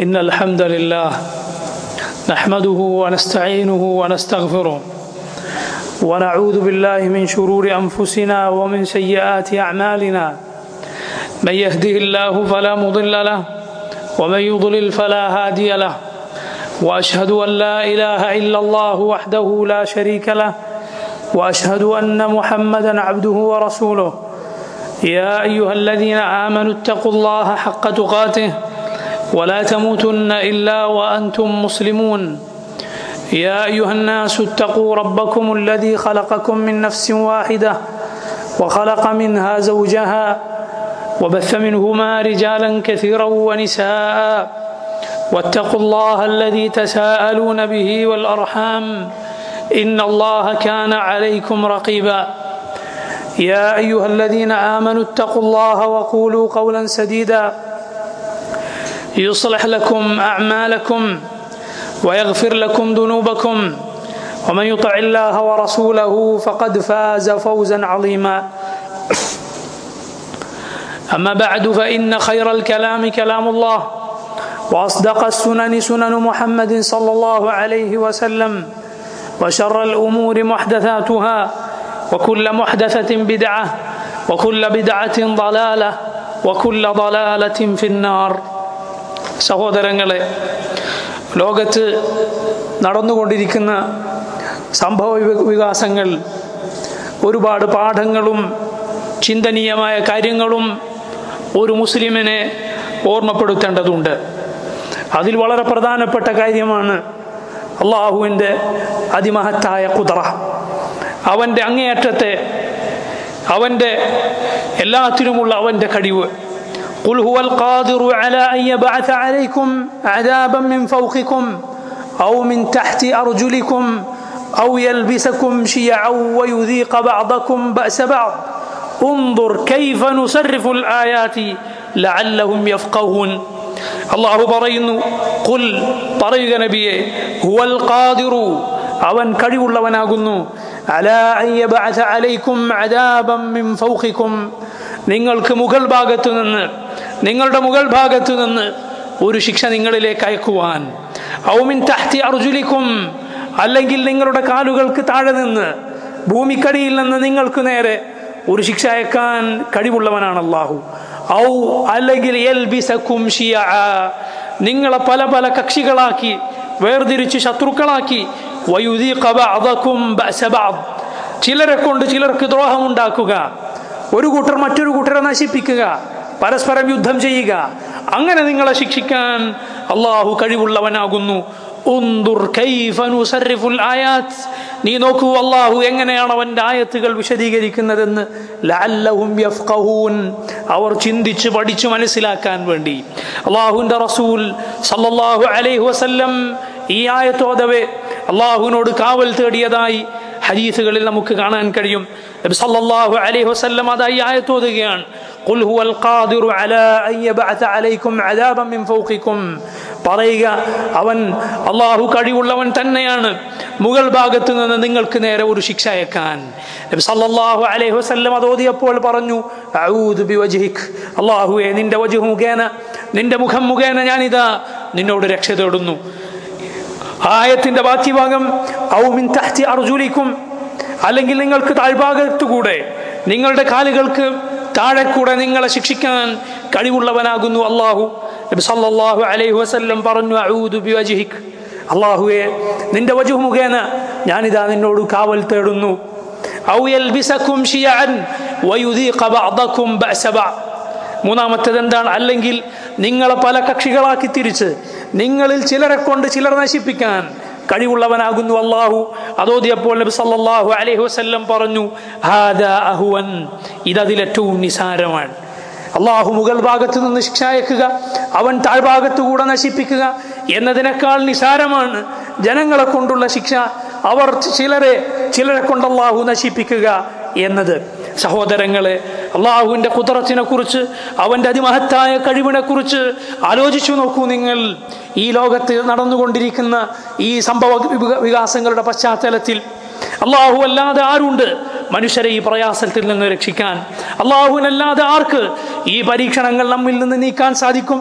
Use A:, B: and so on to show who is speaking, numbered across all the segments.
A: إن الحمد لله نحمده ونستعينه ونستغفره ونعوذ بالله من شرور أنفسنا ومن سيئات أعمالنا من يهده الله فلا مضل له ومن يضلل فلا هادي له وأشهد أن لا إله إلا الله وحده لا شريك له وأشهد أن محمدا عبده ورسوله يا أيها الذين آمنوا اتقوا الله حق تقاته ولا تموتن إلا وأنتم مسلمون يا أيها الناس اتقوا ربكم الذي خلقكم من نفس واحدة وخلق منها زوجها وبث منهما رجالا كثيرا ونساء واتقوا الله الذي تساءلون به والأرحام إن الله كان عليكم رقيبا يا أيها الذين آمنوا اتقوا الله وقولوا قولا سديدا يصلح لكم أعمالكم ويغفر لكم ذنوبكم ومن يطع الله ورسوله فقد فاز فوزا عظيما أما بعد فإن خير الكلام كلام الله وأصدق السنن سنن محمد صلى الله عليه وسلم وشر الأمور محدثاتها وكل محدثة بدعة وكل بدعة ضلالة وكل ضلالة في النار സഹോദരങ്ങളെ ലോകത്ത് നടന്നുകൊണ്ടിരിക്കുന്ന സംഭവ വികാസങ്ങൾ ഒരുപാട് പാഠങ്ങളും ചിന്തനീയമായ കാര്യങ്ങളും ഒരു മുസ്ലിമിനെ ഓർമ്മപ്പെടുത്തേണ്ടതുണ്ട് അതിൽ വളരെ പ്രധാനപ്പെട്ട കാര്യമാണ് അള്ളാഹുവിൻ്റെ അതിമഹത്തായ കുതറ അവൻ്റെ അങ്ങേയറ്റത്തെ അവൻ്റെ എല്ലാത്തിനുമുള്ള അവൻ്റെ കഴിവ് قل هو القادر على أن يبعث عليكم عذابا من فوقكم أو من تحت أرجلكم أو يلبسكم شيعا ويذيق بعضكم بأس بعض انظر كيف نصرف الآيات لعلهم يفقهون الله പറയുന്നു قل പറയുക നബിയെ هو القادر അവൻ കഴിവുള്ളവനാകുന്നു അലാ അൻ യബഅസ അലൈക്കും അദാബൻ മിൻ ഫൗഖിക്കും നിങ്ങൾക്ക് മുകൾ ഭാഗത്തു നിന്ന് നിങ്ങളുടെ മുകൾ ഭാഗത്തു നിന്ന് ഒരു ശിക്ഷ നിങ്ങളിലേക്ക് അയക്കുവാൻ ഔമിൻ തഹ്തി അർജുലിക്കും അല്ലെങ്കിൽ നിങ്ങളുടെ കാലുകൾക്ക് താഴെ നിന്ന് ഭൂമിക്കടിയിൽ നിന്ന് നിങ്ങൾക്ക് നേരെ ഒരു ശിക്ഷ അയക്കാൻ കഴിവുള്ളവനാണ് അള്ളാഹു ഔ അല്ലെങ്കിൽ നിങ്ങളെ പല പല കക്ഷികളാക്കി വേർതിരിച്ച് ശത്രുക്കളാക്കി ചിലരെ കൊണ്ട് ചിലർക്ക് ദ്രോഹമുണ്ടാക്കുക ഒരു കൂട്ടർ മറ്റൊരു കൂട്ടരെ നശിപ്പിക്കുക പരസ്പരം യുദ്ധം ചെയ്യുക അങ്ങനെ നിങ്ങളെ ശിക്ഷിക്കാൻ അള്ളാഹു കഴിവുള്ളവനാകുന്നു നീ നോക്കൂ അള്ളാഹു എങ്ങനെയാണ് അവന്റെ ആയത്തുകൾ വിശദീകരിക്കുന്നതെന്ന് അവർ ചിന്തിച്ച് പഠിച്ചു മനസ്സിലാക്കാൻ വേണ്ടി അള്ളാഹുവിന്റെ റസൂൽ സല്ലല്ലാഹു അലൈഹി വസല്ലം ഈ ആയത്തോതവെ അള്ളാഹുവിനോട് കാവൽ തേടിയതായി ഹദീസുകളിൽ നമുക്ക് കാണാൻ കഴിയും നബി സല്ലല്ലാഹു അലൈഹി വസല്ലം അതായി ആയത്തോതുകയാണ് قل هو القادر على أن يبعث عليكم عذابا من فوقكم പറയുക അവൻ അള്ളാഹു കഴിവുള്ളവൻ തന്നെയാണ് മുകൾ ഭാഗത്ത് നിന്ന് നിങ്ങൾക്ക് നേരെ ഒരു ശിക്ഷ അയക്കാൻ നബി സല്ലല്ലാഹു അലൈഹി വസല്ലം അത് ഓതിയപ്പോൾ പറഞ്ഞു അഊദു ബിവജ്ഹിക് അള്ളാഹുവേ നിന്റെ വജുഹ് മുഖേന നിന്റെ മുഖം മുഖേന ഞാനിതാ നിന്നോട് രക്ഷ തേടുന്നു ആയത്തിന്റെ ബാക്കിഭാഗം ഔമിൻ തഹ്തി അർജുലിക്കും അല്ലെങ്കിൽ നിങ്ങൾക്ക് താഴ്ഭാഗത്തുകൂടെ നിങ്ങളുടെ കാലുകൾക്ക് താഴെ കൂടെ നിങ്ങളെ ശിക്ഷിക്കാൻ കഴിവുള്ളവനാകുന്നു അള്ളാഹു നബി സല്ലല്ലാഹു അലൈഹി വസല്ലം പറഞ്ഞു അഊദു ബിവജ്ഹിക് അള്ളാഹുവെ നിന്റെ വജുഹ് മുഖേന ഞാനിതാ നിന്നോട് കാവൽ തേടുന്നു ഔ യൽബിസക്കും ഷിയഅൻ വയുദീഖ ബഅദക്കും ബഅസ ബഅദ് മൂന്നാമത്തേത് എന്താണ് അല്ലെങ്കിൽ നിങ്ങളെ പല കക്ഷികളാക്കി തിരിച്ച് നിങ്ങളിൽ ചിലരെ കൊണ്ട് ചിലർ നശിപ്പിക്കാൻ കഴിവുള്ളവനാകുന്നു അള്ളാഹു അതോതിയപ്പോൾ നബി സല്ലല്ലാഹു അലൈഹി വസല്ലം പറഞ്ഞു ഹാദാ അഹുവൻ ഇതതിലേറ്റവും നിസാരമാണ് അള്ളാഹു മുകൾ ഭാഗത്തു നിന്ന് ശിക്ഷ അയക്കുക അവൻ താഴ്ഭാഗത്തുകൂടെ നശിപ്പിക്കുക എന്നതിനേക്കാൾ നിസാരമാണ് ജനങ്ങളെ കൊണ്ടുള്ള ശിക്ഷ അവർ ചിലരെ ചിലരെ കൊണ്ട് അള്ളാഹു നശിപ്പിക്കുക എന്നത് സഹോദരങ്ങളെ അള്ളാഹുവിൻ്റെ കുതിരത്തിനെ കുറിച്ച് അവൻ്റെ അതിമഹത്തായ കഴിവിനെ കുറിച്ച് ആലോചിച്ചു നോക്കൂ നിങ്ങൾ ഈ ലോകത്ത് നടന്നുകൊണ്ടിരിക്കുന്ന ഈ സംഭവ വിക- വികാസങ്ങളുടെ പശ്ചാത്തലത്തിൽ അള്ളാഹു അല്ലാതെ ആരുണ്ട് മനുഷ്യരെ ഈ പ്രയാസത്തിൽ നിന്ന് രക്ഷിക്കാൻ അള്ളാഹുവിനല്ലാതെ ആർക്ക് ഈ പരീക്ഷണങ്ങൾ നമ്മിൽ നിന്ന് നീക്കാൻ സാധിക്കും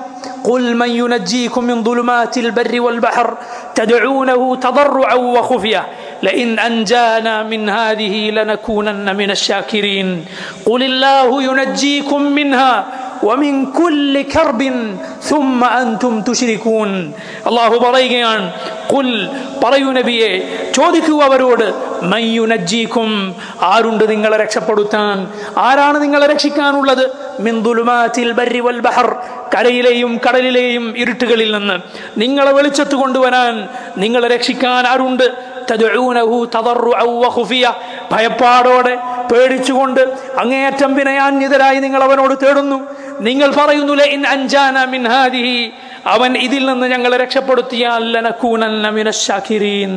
A: قل من ينجيكم من ظلمات البر والبحر تدعونه تضرعا وخفيه لئن انجانا من هذه لنكونن من الشاكرين قل الله ينجيكم منها ومن كل كرب ثم أنتم تشركون അള്ളാഹു പറയുകയാണ് കുൽ പറയൂ നബിയെ ചോദിക്കൂ അവരോട് മയ്യുനജ്ജീക്കും ആരുണ്ട് നിങ്ങളെ രക്ഷപ്പെടുത്താൻ ആരാണ് നിങ്ങളെ രക്ഷിക്കാനുള്ളത് മിന്ദുലുമാത്തിൽ ബർരി വൽ ബഹർ കരയിലെയും കടലിലെയും ഇരുട്ടുകളിൽ നിന്ന് നിങ്ങളെ വെളിച്ചത്ത് കൊണ്ടുവരാൻ നിങ്ങളെ രക്ഷിക്കാൻ ആരുണ്ട് തദ്ഉനഹു തദർറുഅ വഖുഫിയ ഭയപ്പാടോടെ പേടിച്ചുകൊണ്ട് അങ്ങേയറ്റം വിനയാന്യതരായി നിങ്ങൾ അവനോട് തേടുന്നു നിങ്ങൾ പറയുന്നു ഇൻ അൻജാന മിൻ ഹാദിഹി അവൻ ഇതിൽ നിന്ന് ഞങ്ങളെ രക്ഷപ്പെടുത്തിയാൽ ലനകൂനന്ന മിനശാകിരീൻ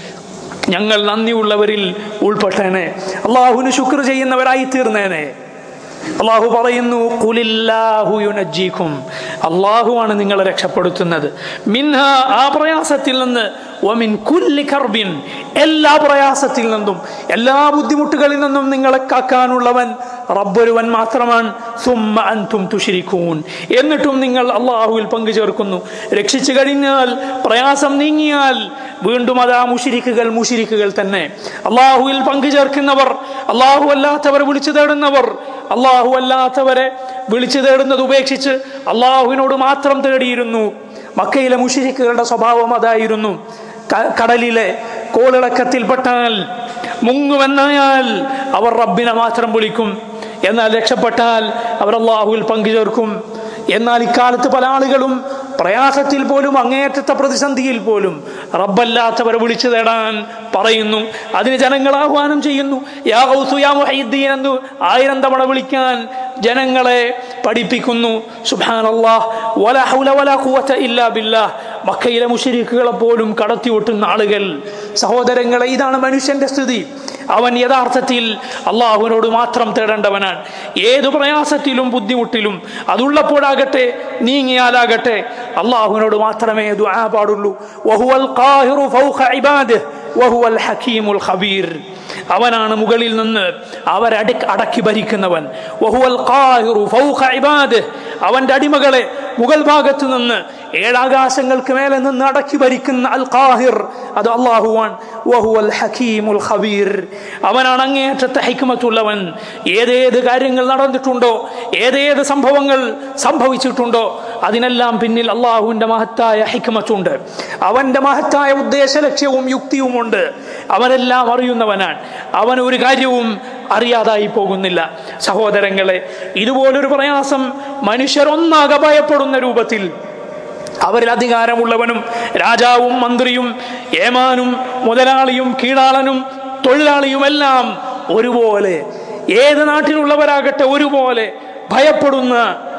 A: ഞങ്ങൾ നന്ദിയുള്ളവരിൽ ഉൾപ്പെട്ടേനെ അള്ളാഹുവിന് ശുക്ർ ചെയ്യുന്നവരായി തീർന്നേനെ അള്ളാഹു പറയുന്നു കുലില്ലാഹു യുനജ്ജീക്കും അള്ളാഹുവാണ് നിങ്ങളെ രക്ഷപ്പെടുത്തുന്നത് മിൻഹ ആ പ്രയാസത്തിൽ നിന്ന് ഒമിൻ കുല്ലി കർബിൻ എല്ലാ പ്രയാസത്തിൽ നിന്നും എല്ലാ ബുദ്ധിമുട്ടുകളിൽ നിന്നും നിങ്ങളെ കാക്കാനുള്ളവൻ റബ്ബൊരുവൻ മാത്രമാണ് സുമ്മ അൻതും തുഷിരിക്കൂൻ എന്നിട്ടും നിങ്ങൾ അള്ളാഹുവിൽ പങ്കുചേർക്കുന്നു രക്ഷിച്ചു കഴിഞ്ഞാൽ പ്രയാസം നീങ്ങിയാൽ വീണ്ടും അതാ മുഷിരിക്കുകൾ മുഷിരിക്കുകൾ തന്നെ അള്ളാഹുവിൽ പങ്കുചേർക്കുന്നവർ അള്ളാഹു അല്ലാത്തവർ വിളിച്ചു തേടുന്നവർ അള്ളാഹു അല്ലാത്തവരെ വിളിച്ചു തേടുന്നത് ഉപേക്ഷിച്ച് അള്ളാഹുവിനോട് മാത്രം തേടിയിരുന്നു മക്കയിലെ മുഷിരിക്കുകളുടെ സ്വഭാവം അതായിരുന്നു കടലിലെ കോളിളക്കത്തിൽപ്പെട്ടാൽ മുങ്ങുമെന്നായാൽ അവർ റബ്ബിനെ മാത്രം വിളിക്കും എന്നാൽ രക്ഷപ്പെട്ടാൽ അവർ അള്ളാഹുവിൽ പങ്കുചേർക്കും എന്നാൽ ഇക്കാലത്ത് പല ആളുകളും പ്രയാസത്തിൽ പോലും അങ്ങേയറ്റത്തെ പ്രതിസന്ധിയിൽ പോലും റബ്ബല്ലാത്തവരെ വിളിച്ചു തേടാൻ പറയുന്നു അതിന് ജനങ്ങൾ ആഹ്വാനം ചെയ്യുന്നു യാ ഗൗസു യാ മുഹീദ്ദീൻ എന്ന് ആയിരം തവണ വിളിക്കാൻ ജനങ്ങളെ പഠിപ്പിക്കുന്നു സുബ്ഹാനല്ലാഹ് വലാ ഹൗല വലാ ഖുവത ഇല്ലാ ബില്ലാഹ് മക്കയിലെ മുഷരിക്കുകളെ പോലും കടത്തി ഒട്ടുന്ന ആളുകൾ സഹോദരങ്ങളെ ഇതാണ് മനുഷ്യന്റെ സ്ഥിതി അവൻ യഥാർത്ഥത്തിൽ അള്ളാഹുവിനോട് മാത്രം തേടേണ്ടവനാണ് ഏതു പ്രയാസത്തിലും ബുദ്ധിമുട്ടിലും അതുള്ളപ്പോഴാകട്ടെ നീങ്ങിയാലാകട്ടെ അള്ളാഹുവിനോട് മാത്രമേ ദുആ പാടുള്ളൂ വഹുവൽ ഖാഹിറു ഫൗഖ ഇബാദിഹ് വഹുവൽ ഹക്കീമുൽ ഖബീർ അവനാണ് മുകളിൽ നിന്ന് അവരടി അടക്കി ഭരിക്കുന്നവൻ വഹുവൽ ഖാഹിറു ഫൗഖ ഇബാദിഹ് അവന്റെ അടിമകളെ മുകൾ ഭാഗത്ത് നിന്ന് ഏഴാകാശങ്ങൾക്ക് മേലെ നിന്ന് അടക്കി ഭരിക്കുന്ന അൽ ഖാഹിർ അത് അള്ളാഹുവാൻ വഹുവൽ ഹക്കീമുൽ ഖബീർ അവനാണ് അങ്ങേയറ്റത്തെ ഹൈക്കുമത്തുള്ളവൻ ഏതേത് കാര്യങ്ങൾ നടന്നിട്ടുണ്ടോ ഏതേത് സംഭവങ്ങൾ സംഭവിച്ചിട്ടുണ്ടോ അതിനെല്ലാം പിന്നിൽ അള്ളാഹുവിന്റെ മഹത്തായ ഹൈക്കുമത്തുണ്ട് അവന്റെ മഹത്തായ ഉദ്ദേശ ലക്ഷ്യവും യുക്തിയുമുണ്ട് അവനെല്ലാം അറിയുന്നവനാണ് അവൻ ഒരു കാര്യവും അറിയാതായി പോകുന്നില്ല സഹോദരങ്ങളെ ഇതുപോലൊരു പ്രയാസം മനുഷ്യർ ഒന്നാകെ ഭയപ്പെടുന്ന രൂപത്തിൽ അവരിൽ അധികാരമുള്ളവനും രാജാവും മന്ത്രിയും ഏമാനും മുതലാളിയും കീഴാളനും തൊഴിലാളിയുമെല്ലാം ഒരുപോലെ ഏത് നാട്ടിലുള്ളവരാകട്ടെ ഒരുപോലെ ഭയപ്പെടുന്ന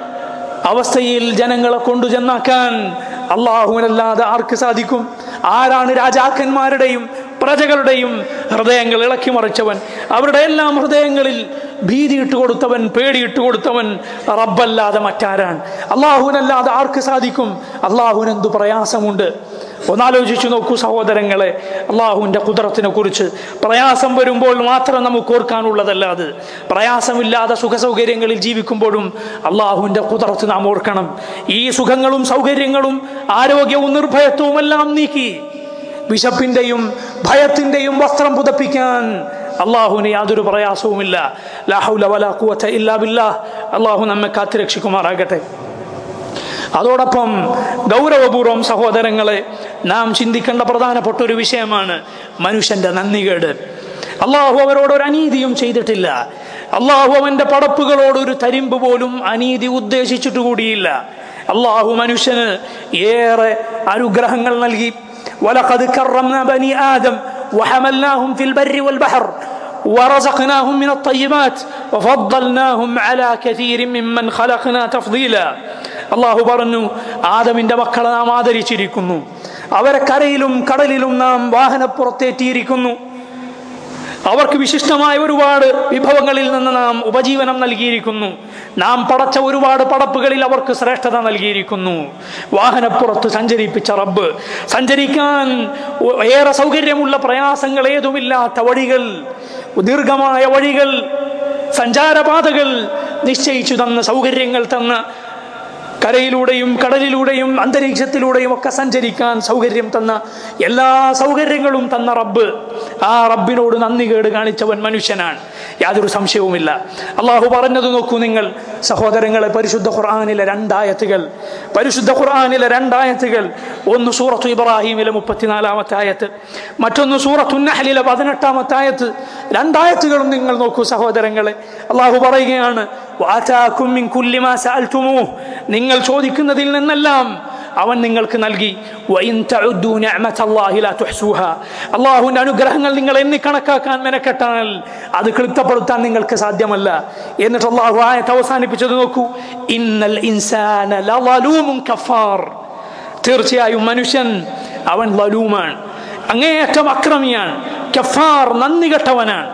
A: അവസ്ഥയിൽ ജനങ്ങളെ കൊണ്ടു ചെന്നാക്കാൻ അള്ളാഹുവിനല്ലാതെ ആർക്ക് സാധിക്കും ആരാണ് രാജാക്കന്മാരുടെയും പ്രജകളുടെയും ഹൃദയങ്ങൾ ഇളക്കി മറിച്ചവൻ അവരുടെ എല്ലാം ഹൃദയങ്ങളിൽ ഭീതി ഇട്ട് കൊടുത്തവൻ പേടിയിട്ട് കൊടുത്തവൻ റബ്ബല്ലാതെ മറ്റാരാണ് അള്ളാഹുവിനല്ലാതെ ആർക്ക് സാധിക്കും അള്ളാഹുവിന് എന്തു പ്രയാസമുണ്ട് ഒന്നാലോചിച്ചു നോക്കൂ സഹോദരങ്ങളെ അള്ളാഹുവിൻ്റെ കുതിരത്തിനെ കുറിച്ച് പ്രയാസം വരുമ്പോൾ മാത്രം നമുക്ക് ഓർക്കാനുള്ളതല്ല അത് പ്രയാസമില്ലാതെ സുഖസൗകര്യങ്ങളിൽ ജീവിക്കുമ്പോഴും അള്ളാഹുവിൻ്റെ കുതിരത്ത് നാം ഓർക്കണം ഈ സുഖങ്ങളും സൗകര്യങ്ങളും ആരോഗ്യവും നിർഭയത്വവും എല്ലാം നീക്കി വിശപ്പിന്റെയും ഭയത്തിന്റെയും വസ്ത്രം പുതപ്പിക്കാൻ അള്ളാഹുവിന് യാതൊരു പ്രയാസവുമില്ല ലാഹുല വലാ ഖുവത ഇല്ലാ ബില്ലാഹ് അള്ളാഹു നമ്മെ കാത്തുരക്ഷിക്കുമാറാകട്ടെ അതോടൊപ്പം ഗൗരവപൂർവം സഹോദരങ്ങളെ നാം ചിന്തിക്കേണ്ട പ്രധാനപ്പെട്ട ഒരു വിഷയമാണ് മനുഷ്യന്റെ നന്ദികേട് അള്ളാഹു അവരോട് ഒരു അനീതിയും ചെയ്തിട്ടില്ല അള്ളാഹു അവന്റെ പടപ്പുകളോട് ഒരു തരിമ്പ് പോലും അനീതി ഉദ്ദേശിച്ചിട്ട് കൂടിയില്ല അള്ളാഹു മനുഷ്യന് ഏറെ അനുഗ്രഹങ്ങൾ നൽകി ولقد كرمنا بني آدم وحملناهم في البر والبحر ورزقناهم من الطيبات وفضلناهم على كثير ممن خلقنا تفضيلا അള്ളാഹു പറഞ്ഞു ആദമിന്റെ മക്കളെ നാം ആദരിച്ചിരിക്കുന്നു അവരെ കരയിലും കടലിലും നാം വാഹനപ്പുറത്തേറ്റിയിരിക്കുന്നു അവർക്ക് വിശിഷ്ടമായ ഒരുപാട് വിഭവങ്ങളിൽ നിന്ന് നാം ഉപജീവനം നൽകിയിരിക്കുന്നു നാം പടച്ച ഒരുപാട് പടപ്പുകളിൽ അവർക്ക് ശ്രേഷ്ഠത നൽകിയിരിക്കുന്നു വാഹനപ്പുറത്ത് സഞ്ചരിപ്പിച്ച റബ്ബ് സഞ്ചരിക്കാൻ ഏറെ സൗകര്യമുള്ള പ്രയാസങ്ങൾ ഏതുമില്ലാത്ത വഴികൾ ദീർഘമായ വഴികൾ സഞ്ചാരപാതകൾ നിശ്ചയിച്ചു തന്ന സൗകര്യങ്ങൾ തന്ന കരയിലൂടെയും കടലിലൂടെയും അന്തരീക്ഷത്തിലൂടെയും ഒക്കെ സഞ്ചരിക്കാൻ സൗകര്യം തന്ന എല്ലാ സൗകര്യങ്ങളും തന്ന റബ്ബ് ആ റബ്ബിനോട് നന്ദി കേട് കാണിച്ചവൻ മനുഷ്യനാണ് യാതൊരു സംശയവുമില്ല അള്ളാഹു പറഞ്ഞത് നോക്കൂ നിങ്ങൾ സഹോദരങ്ങളെ പരിശുദ്ധ ഖുർആാനിലെ രണ്ടായത്തുകൾ പരിശുദ്ധ ഖുർആാനിലെ രണ്ടായത്തുകൾ ഒന്ന് സൂറത്തു ഇബ്രാഹിമിലെ മുപ്പത്തിനാലാമത്തെ ആയത്ത് മറ്റൊന്ന് സൂറത്തു നഹലിലെ പതിനെട്ടാമത്തെ ആയത്ത് രണ്ടായത്തുകളും നിങ്ങൾ നോക്കൂ സഹോദരങ്ങളെ അള്ളാഹു പറയുകയാണ് "വആതാകും മിൻ കുല്ലി മാ സഅൽതുമൂഹ്." നിങ്ങൾ ചോദിക്കുന്നതിൽ നിന്നെല്ലാം അവൻ നിങ്ങൾക്ക് നൽകി വഇൻ തഉദ്ദു നിഅമതല്ലാഹി ലാ തുഹ്സുഹാ അള്ളാഹുവിന്റെ അനുഗ്രഹങ്ങൾ നിങ്ങൾ എണ്ണി കണക്കാക്കാൻ മെനക്കെട്ടാൽ അത് ക്ലിപ്തപ്പെടുത്താൻ നിങ്ങൾക്ക് സാധ്യമല്ല എന്നിട്ട് അള്ളാഹു ആയത്ത് അവസാനിപ്പിച്ചത് നോക്കൂ ഇന്നൽ ഇൻസാന ലളലൂമുൻ കഫാർ തീർച്ചയായും മനുഷ്യൻ അവൻ ലലൂമാണ് അങ്ങേയറ്റം അക്രമിയാണ് കഫാർ നന്ദി കെട്ടവനാണ്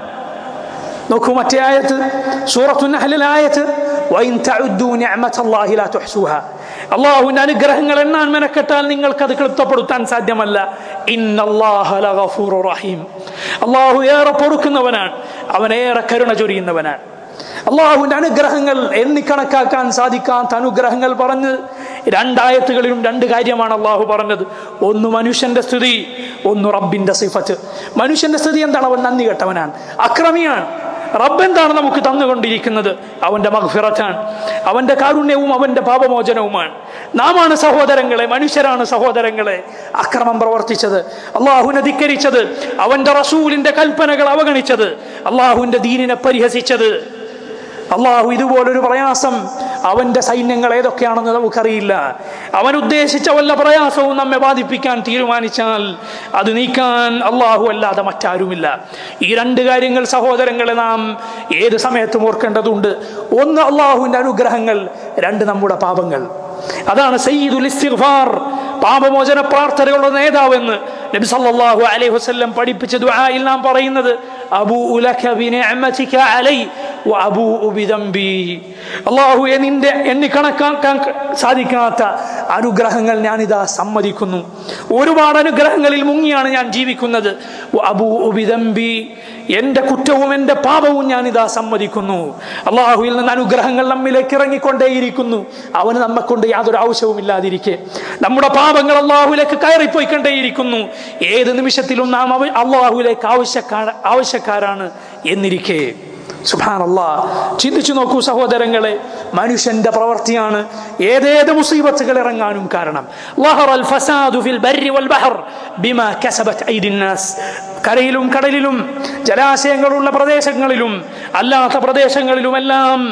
A: നോക്കൂ മറ്റേ ആയത്ത് സൂറത്തു നഹലിലെ ആയത്ത് വൈൻ തഉദ്ദു നിഅമതല്ലാഹി ലാ തുഹ്സുഹാ അള്ളാഹുവിന്റെ അനുഗ്രഹങ്ങൾ എണ്ണാൻ മെനക്കെട്ടാൽ നിങ്ങൾക്ക് അത് ക്ലിപ്തപ്പെടുത്താൻ സാധ്യമല്ല ഇന്നല്ലാഹ ലഗഫൂറുർ റഹീം അള്ളാഹു ഏറെ പൊറുക്കുന്നവനാണ് അവൻ ഏറെ കരുണ ചൊരിയുന്നവനാണ് അള്ളാഹുവിന്റെ അനുഗ്രഹങ്ങൾ എണ്ണിക്കണക്കാക്കാൻ സാധിക്കാത്ത അനുഗ്രഹങ്ങൾ പറഞ്ഞ് രണ്ടായത്തുകളിലും രണ്ട് കാര്യമാണ് അള്ളാഹു പറഞ്ഞത് ഒന്ന് മനുഷ്യന്റെ സ്ഥിതി ഒന്ന് റബ്ബിന്റെ സിഫത്ത് മനുഷ്യന്റെ സ്ഥിതി എന്താണ് അവൻ നന്ദി കെട്ടവനാണ് അക്രമിയാണ് റബ്ബ് എന്താണ് നമുക്ക് തന്നുകൊണ്ടിരിക്കുന്നത് അവന്റെ മഗ്ഫിറത്താണ് അവന്റെ കാരുണ്യവും അവന്റെ പാപമോചനവുമാണ് നാമാണ് സഹോദരങ്ങളെ മനുഷ്യരാണ് സഹോദരങ്ങളെ അക്രമം പ്രവർത്തിച്ചത് അള്ളാഹുവിനെ ധിക്കരിച്ചത് അവന്റെ റസൂലിന്റെ കൽപ്പനകൾ അവഗണിച്ചത് അള്ളാഹുവിന്റെ ദീനിനെ പരിഹസിച്ചത് അള്ളാഹു ഇതുപോലൊരു പ്രയാസം അവന്റെ സൈന്യങ്ങൾ ഏതൊക്കെയാണെന്ന് നമുക്കറിയില്ല അവൻ ഉദ്ദേശിച്ച വല്ല പ്രയാസവും നമ്മെ ബാധിപ്പിക്കാൻ തീരുമാനിച്ചാൽ അത് നീക്കാൻ അള്ളാഹു അല്ലാതെ മറ്റാരുമില്ല ഈ രണ്ട് കാര്യങ്ങൾ സഹോദരങ്ങളെ നാം ഏത് സമയത്തും ഓർക്കേണ്ടതുണ്ട് ഒന്ന് അള്ളാഹുവിന്റെ അനുഗ്രഹങ്ങൾ രണ്ട് നമ്മുടെ പാപങ്ങൾ അതാണ് സയ്യിദുൽ ഇസ്തിഗ്ഫാർ പാപമോചന പ്രാർത്ഥനകളുടെ നേതാവെന്ന് നബി സല്ലല്ലാഹു അലൈഹി വസല്ലം പഠിപ്പിച്ച ദുആയിൽ നാം പറയുന്നത് അബൂ ലക ബിനിഅമതിക അലൈ വഅബൂ ബിദംബി അല്ലാഹുവേ നിന്റെ എണ്ണി കണക്കാക്കാൻ സാധിക്കാത്ത അനുഗ്രഹങ്ങൾ ഞാനിതാ സമ്മതിക്കുന്നു ഒരുപാട് അനുഗ്രഹങ്ങളിൽ മുങ്ങിയാണ് ഞാൻ ജീവിക്കുന്നത് വഅബൂ ബിദംബി എന്റെ കുറ്റവും എന്റെ പാപവും ഞാനിതാ സമ്മതിക്കുന്നു അള്ളാഹുവിൽ നിന്ന് അനുഗ്രഹങ്ങൾ നമ്മിലേക്ക് ഇറങ്ങിക്കൊണ്ടേയിരിക്കുന്നു അവന് നമ്മെ കൊണ്ട് യാതൊരു ആവശ്യവും ഇല്ലാതിരിക്കെ നമ്മുടെ പാപങ്ങൾ അള്ളാഹുവിലേക്ക് കയറിപ്പോയിക്കൊണ്ടേയിരിക്കുന്നു ഏത് നിമിഷത്തിലും നാം അവ- അള്ളാഹുവിലേക്ക് ആവശ്യക്കാര ആവശ്യക്കാരാണ് എന്നിരിക്കെ സുഭാനല്ലാ ചിന്തിച്ചു നോക്കൂ സഹോദരങ്ങളെ മനുഷ്യന്റെ പ്രവൃത്തിയാണ് ഏതേത് മുസീബത്തുകൾ ഇറങ്ങാനും കാരണം ലഹറൽ ഫസാദു ഫിൽ ബർരി വൽ ബഹർ ബിമാ കസബത് ഐദിൻ നാസ് കരയിലും കടലിലും ജലാശയങ്ങളുള്ള പ്രദേശങ്ങളിലും അല്ലാത്ത പ്രദേശങ്ങളിലുമെല്ലാം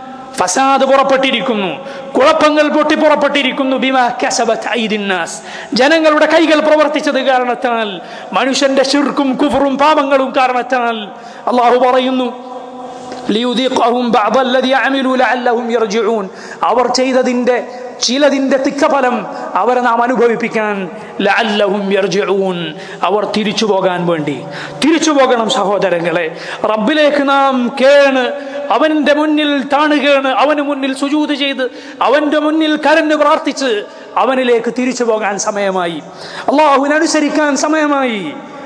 A: ഫസാദ് പുറപ്പെട്ടിരിക്കുന്നു കുഴപ്പങ്ങൾ പൊട്ടി പുറപ്പെട്ടിരിക്കുന്നു ബിമാ കസബത് ഐദിൻ നാസ് ജനങ്ങളുടെ കൈകൾ പ്രവർത്തിച്ചത് കാരണത്താൽ മനുഷ്യന്റെ ശിർക്കും കുഫറും പാപങ്ങളും കാരണത്താൽ അള്ളാഹു പറയുന്നു ലിയുദീഖഹും ബഅദല്ലദി അമിലു ലഅല്ലഹും യർജിഊൻ അവർ ചെയ്തതിന്റെ ചിലതിന്റെ തിക്തഫലം അവരെ നാം അനുഭവിപ്പിക്കാൻ ലഅല്ലഹും യർജിഊൻ അവർ തിരിച്ചു പോകാൻ വേണ്ടി തിരിച്ചു പോകണം സഹോദരങ്ങളെ റബ്ബിലേക്ക് നാം കേണ് അവന്റെ മുന്നിൽ താണുകേണ് അവന് മുന്നിൽ സുജൂത് ചെയ്ത് അവന്റെ മുന്നിൽ കരഞ്ഞ് പ്രാർത്ഥിച്ച് അവനിലേക്ക് തിരിച്ചു പോകാൻ സമയമായി അള്ളാഹുവിനനുസരിക്കാൻ സമയമായി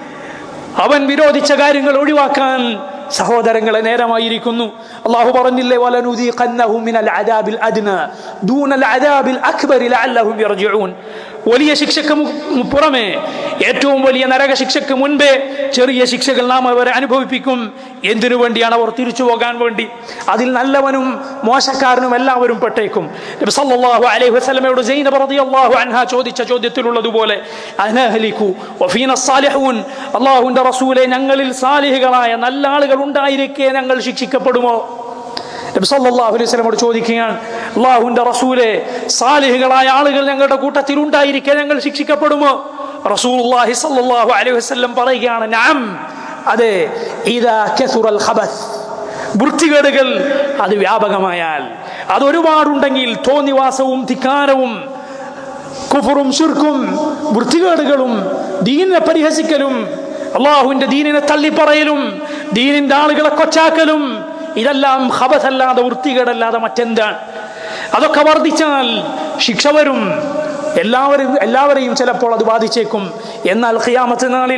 A: അവൻ വിരോധിച്ച കാര്യങ്ങൾ ഒഴിവാക്കാൻ സഹോദരങ്ങളെ നേരമായിരിക്കുന്നു അള്ളാഹു പറഞ്ഞില്ലേ വലനുദീഖന്നഹും മിനൽ അദാബിൽ അദ്ന ദൂനൽ അദാബിൽ അക്ബരി ലഅല്ലഹും യർജിഊൻ വലിയ ശിക്ഷയ്ക്ക് മു- പുറമെ ഏറ്റവും വലിയ നരക ശിക്ഷയ്ക്ക് മുൻപേ ചെറിയ ശിക്ഷകൾ നാം അവരെ അനുഭവിപ്പിക്കും എന്തിനു വേണ്ടിയാണ് അവർ തിരിച്ചു പോകാൻ വേണ്ടി അതിൽ നല്ലവനും മോശക്കാരനും എല്ലാവരും പെട്ടേക്കും നബി സല്ലല്ലാഹു അലൈഹി വസല്ലമയോട് സൈനബ് റളിയല്ലാഹു അൻഹ ചോദിച്ച ചോദ്യത്തിലുള്ളതുപോലെ അനഹലിക്കു വഫീന സാലിഹൂൻ അള്ളാഹുവിന്റെ റസൂലെ ഞങ്ങളിൽ സാലിഹുകളായ നല്ല ആളുകൾ ഉണ്ടായിരിക്കെ ഞങ്ങൾ ശിക്ഷിക്കപ്പെടുമോ നബി സല്ലല്ലാഹു അലൈഹി വസല്ലമയോട് ചോദിക്കുകയാണ് അള്ളാഹുവിന്റെ റസൂലെ സാലിഹുകളായ ആളുകൾ ഞങ്ങളുടെ കൂട്ടത്തിൽ ഉണ്ടായിരിക്കെ ഞങ്ങൾ ശിക്ഷിക്കപ്പെടുമോ റസൂലുള്ളാഹി സല്ലല്ലാഹു അലൈഹി വസല്ലം പറയുകയാണ് നഅം അതെ ഇദാ കസുറൽ ഖബസ് വൃത്തികേടുകൾ അത് വ്യാപകമായാൽ അത് ഒരുപാടുണ്ടെങ്കിൽ തോന്നിവാസവും ധിക്കാരവും കുഫറും ശുർക്കും വൃത്തികേടുകളും ദീനിനെ പരിഹസിക്കലും അള്ളാഹുവിന്റെ ദീനിനെ തള്ളിപ്പറയലും ദീനിന്റെ ആളുകളെ കൊച്ചാക്കലും ഇതെല്ലാം ഹബത്തല്ലാതെ വൃത്തികേടല്ലാതെ മറ്റെന്താണ് അതൊക്കെ വർദ്ധിച്ചാൽ ശിക്ഷ വരും എല്ലാവരും എല്ലാവരെയും ചിലപ്പോൾ അത് ബാധിച്ചേക്കും എന്നാൽ ഖിയാമത്ത് നാളിൽ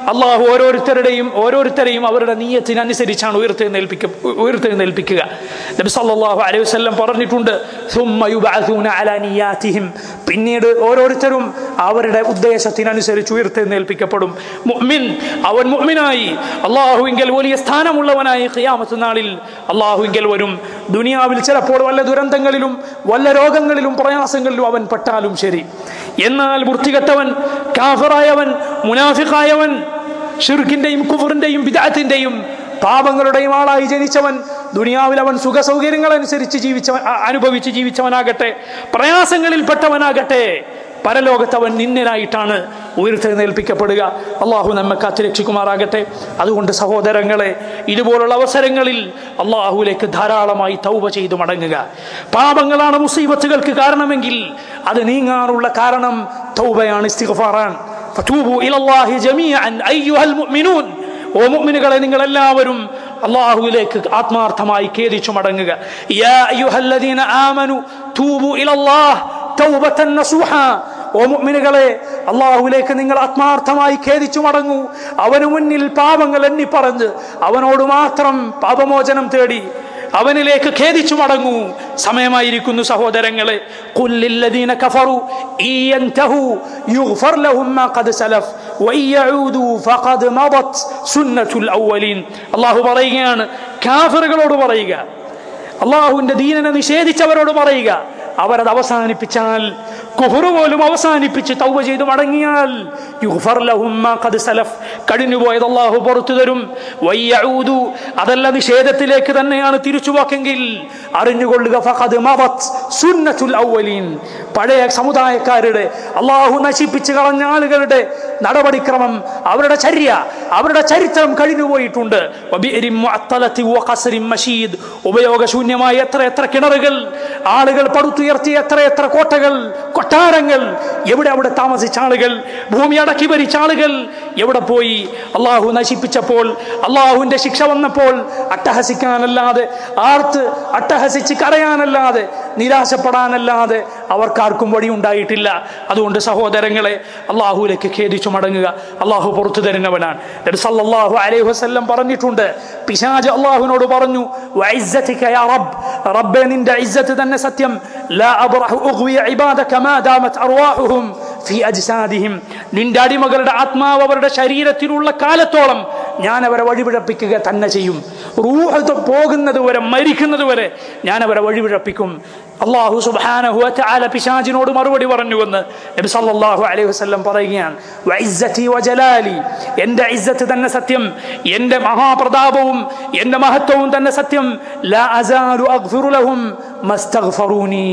A: അള്ളാഹു ഓരോരുത്തരുടെയും ഓരോരുത്തരെയും അവരുടെ നീയത്തിനനുസരിച്ചാണ് ഉയർത്തെഴുന്നേൽപ്പിക്ക ഉയർത്തെഴുന്നേൽപ്പിക്കുക നബി സല്ലല്ലാഹു അലൈഹി വസല്ലം പറഞ്ഞിട്ടുണ്ട് ثم يبعثون على نياتهم പിന്നീട് ഓരോരുത്തരും അവരുടെ ഉദ്ദേശത്തിനനുസരിച്ച് ഉയർത്തെഴുന്നേൽപ്പിക്കപ്പെടും മുഅ്മിൻ അവൻ മുഅ്മിനായി അള്ളാഹുവിങ്കൽ വലിയ സ്ഥാനമുള്ളവനായി ഖിയാമത്ത് നാളിൽ അള്ളാഹുവിങ്കൽ വരും ദുനിയാവിൽ ചിലപ്പോൾ വല്ല ദുരന്തങ്ങളിലും വല്ല രോഗങ്ങളിലും പ്രയാസങ്ങളിലും അവൻ പെട്ടാലും ശരി എന്നാൽ വൃത്തികെട്ടവൻ കാഫറായവൻ മുനാഫിഖായവൻ ഷിർക്കിന്റെയും കുഫറിന്റെയും വിദാത്തിന്റെയും പാപങ്ങളുടെയും ആളായി ജനിച്ചവൻ ദുനിയാവിൽ അവൻ സുഖ സൗകര്യങ്ങൾ അനുസരിച്ച് ജീവിച്ചവൻ അ- അനുഭവിച്ച് ജീവിച്ചവനാകട്ടെ പ്രയാസങ്ങളിൽ പെട്ടവനാകട്ടെ പരലോകത്ത് അവൻ നിന്നനായിട്ടാണ് ഉയർത്തെഴുന്നേൽപ്പിക്കപ്പെടുക അള്ളാഹു നമ്മെ കാത്തുരക്ഷിക്കുമാറാകട്ടെ അതുകൊണ്ട് സഹോദരങ്ങളെ ഇതുപോലുള്ള അവസരങ്ങളിൽ അള്ളാഹുവിലേക്ക് ധാരാളമായി തൗബ ചെയ്തു മടങ്ങുക പാപങ്ങളാണ് മുസീബത്തുകൾക്ക് കാരണമെങ്കിൽ അത് നീങ്ങാനുള്ള കാരണം തൗബയാണ് ഇസ്തിഗ്ഫാറാണ് ഫതൂബു ഇലല്ലാഹി ജമീഅൻ അയ്യുഹൽ മുഅ്മിനൂൻ ഓ മുഅ്മിനുകളെ നിങ്ങൾ എല്ലാവരും അള്ളാഹുവിലേക്ക് ആത്മാർത്ഥമായി ഖേദിച്ചു മടങ്ങുക യാ അയ്യുഹല്ലദീന ആമനു തൂബു ഇലല്ലാഹ് തൗബത്തൻ നസൂഹ ഓ മുഅ്മിനുകളെ അള്ളാഹുവിലേക്ക് നിങ്ങൾ ആത്മാർത്ഥമായി ഖേദിച്ചു മടങ്ങൂ അവന് മുന്നിൽ പാപങ്ങൾ എണ്ണി പറഞ്ഞ് അവനോട് മാത്രം പാപമോചനം തേടി അവനിലേക്ക് ഖേദിച്ചു മടങ്ങൂ സമയമായിരിക്കുന്നു സഹോദരങ്ങളെ കുല്ലില്ലദീന കഫറു ഈ യൻതഹു യുഗ്ഫർ ലഹും മാ ഖദ് സലഫ് വഇൻ യഊദു ഫഖദ് മദത് സുന്നത്തുൽ അവ്വലീൻ അല്ലാഹു പറയുകയാണ് കാഫിറുകളോട് പറയുക അള്ളാഹുവിന്റെ ദീനനെ നിഷേധിച്ചവരോട് പറയുക അവരത് അവസാനിപ്പിച്ചാൽ കുഫറു പോലും അവസാനിപ്പിച്ച് തൗബ ചെയ്ത് മടങ്ങിയാൽ യുഗ്ഫർ ലഹും മാ ഖദ് സലഫ് കഴിഞ്ഞുപോയത് അള്ളാഹു പുറത്തു തരും വയ്യഊദു അതല്ല നിഷേധത്തിലേക്ക് തന്നെയാണ് തിരിച്ചുപോക്കെങ്കിൽ അറിഞ്ഞുകൊള്ളുക ഫഖദ് മദത് സുന്നത്തുൽ അവ്വലീൻ പഴയ സമുദായക്കാരുടെ അള്ളാഹു നശിപ്പിച്ച് കളഞ്ഞ ആളുകളുടെ നടപടിക്രമം അവരുടെ ചര്യ അവരുടെ ചരിത്രം കഴിഞ്ഞുപോയിട്ടുണ്ട് വബിഇരിൻ മുഅത്തലത്തി വഖസ്രിൻ മശീദ് ഉപയോഗശൂന്യമായ എത്ര എത്ര കിണറുകൾ ആളുകൾ പടുത്തുയർത്തിയ എത്ര എത്ര കോട്ടകൾ കൊട്ടാരങ്ങൾ എവിടെ അവിടെ താമസിച്ച ആളുകൾ ഭൂമി അടക്കി ഭരിച്ച ആളുകൾ എവിടെ പോയി അള്ളാഹു നശിപ്പിച്ചപ്പോൾ അള്ളാഹുവിന്റെ ശിക്ഷ വന്നപ്പോൾ അട്ടഹസിക്കാനല്ലാതെ ആർത്ത് അട്ടഹസിച്ച് കരയാനല്ലാതെ നിരാശപ്പെടാനല്ലാതെ അവർക്കാർക്കും വഴിയുണ്ടായിട്ടില്ല അതുകൊണ്ട് സഹോദരങ്ങളെ അള്ളാഹുവിലേക്ക് ഖേദിച്ചു മടങ്ങുക അള്ളാഹു പുറത്തു തരുന്നവനാണ് നബി സല്ലല്ലാഹു അലൈഹി വസല്ലം പറഞ്ഞിട്ടുണ്ട് പിശാജ് അള്ളാഹുവിനോട് പറഞ്ഞു "വഇസ്സതിക യാ റബ്ബ് റബ്ബേ നിന്റെ ഇസ്സത്ത് തന്നെ സത്യം ലാ അബ്റഹു ഉഗ്വിയ ഇബാദക മാ ദാമത് അർവാഹുഹും ഫി അജ്സാദിഹിം നിന്റെ അടിമകളുടെ ആത്മാവ് അവരുടെ ശരീരത്തിലുള്ള കാലത്തോളം ഞാൻ അവരെ വഴിപിഴപ്പിക്കുക തന്നെ ചെയ്യും റൂഹ് ത- പോകുന്നത് വരെ മരിക്കുന്നത് വരെ ഞാൻ അവരെ വഴിപിഴപ്പിക്കും അള്ളാഹു സുബ്ഹാനഹു വതആല പിശാചിനോട് മറുപടി പറഞ്ഞുവെന്ന് നബി സല്ലല്ലാഹു അലൈഹി വസല്ലം പറയുകയാണ് വഇസ്സതി വജലാലി എൻ്റെ ഇസ്സത്ത് തന്നെ സത്യം എൻ്റെ മഹാപ്രതാപവും എൻ്റെ മഹത്വവും തന്നെ സത്യം ലാ അസാലു അഗ്ഫിറു ലഹും മസ്തഗ്ഫറൂനി